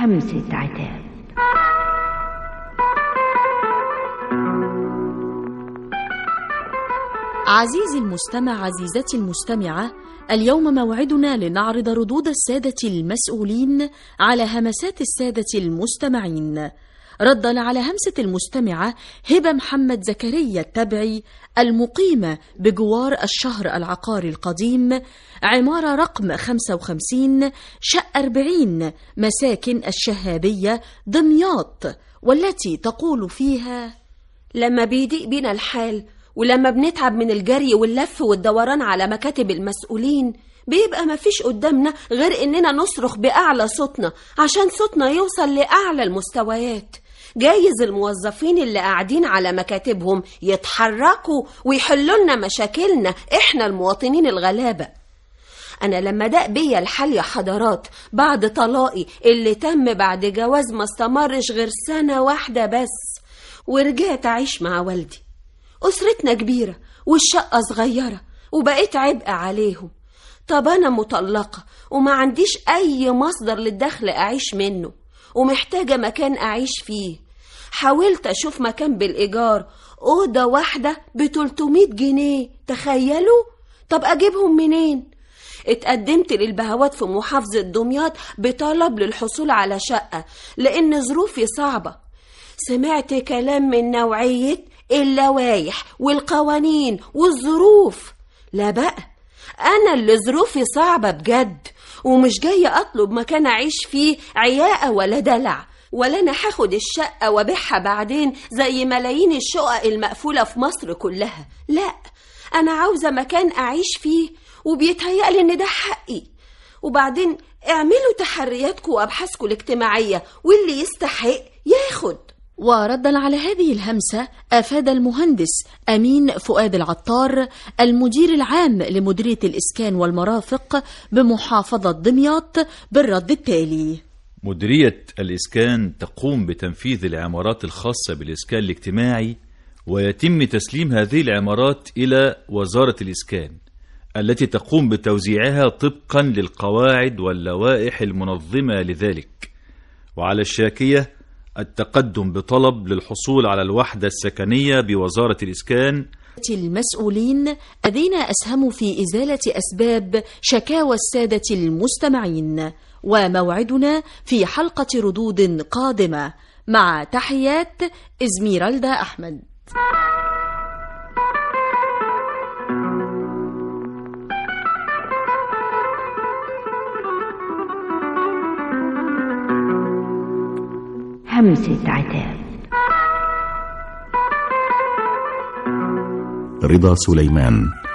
همسة عتاب عزيزي المستمع عزيزتي المستمعة اليوم موعدنا لنعرض ردود السادة المسؤولين على همسات السادة المستمعين ردا على همسة المستمعة هبة محمد زكريا التبعي المقيمة بجوار الشهر العقاري القديم عمارة رقم 55 شقة 40 مساكن الشهابية دمياط والتي تقول فيها لما بيضيق بينا الحال ولما بنتعب من الجري واللف والدوران على مكاتب المسؤولين بيبقى مفيش قدامنا غير إننا نصرخ بأعلى صوتنا عشان صوتنا يوصل لأعلى المستويات جايز الموظفين اللي قاعدين على مكاتبهم يتحركوا ويحلوا لنا مشاكلنا إحنا المواطنين الغلابة أنا لما دق بيا الحال يا حضرات بعد طلاقي اللي تم بعد جواز ما استمرش غير سنة واحدة بس ورجعت أعيش مع والدي أسرتنا كبيرة والشقة صغيرة وبقيت عبء عليهم طب أنا مطلقة وما عنديش أي مصدر للدخل أعيش منه ومحتاجة مكان أعيش فيه حاولت أشوف مكان بالإيجار أوضة واحدة ب 300 جنيه تخيلوا طب أجيبهم منين؟ اتقدمت للبهوات في محافظة دمياط بطلب للحصول على شقة لأن ظروفي صعبة سمعت كلام من نوعية اللوايح والقوانين والظروف لا بقى أنا اللي ظروفي صعبة بجد ومش جاية أطلب مكان أعيش فيه عياقة ولا دلع ولا أنا هاخد الشقة وأبيعها بعدين زي ملايين الشقق المقفولة في مصر كلها لا أنا عاوزة مكان أعيش فيه وبيتهيألي إن ده حقي وبعدين اعملوا تحرياتكم وأبحاثكم الاجتماعية واللي يستحق ياخد وردا على هذه الهمسة أفاد المهندس أمين فؤاد العطار المدير العام لمديرية الإسكان والمرافق بمحافظة دمياط بالرد التالي مديرية الإسكان تقوم بتنفيذ العمارات الخاصة بالإسكان الاجتماعي ويتم تسليم هذه العمارات إلى وزارة الإسكان التي تقوم بتوزيعها طبقا للقواعد واللوائح المنظمة لذلك وعلى الشاكية التقدم بطلب للحصول على الوحدة السكنية بوزارة الإسكان المسؤولين الذين أسهموا في إزالة أسباب شكاوى السادة المستمعين وموعدنا في حلقة ردود قادمة مع تحيات إزميرالدا أحمد همسة عتاب رضا سليمان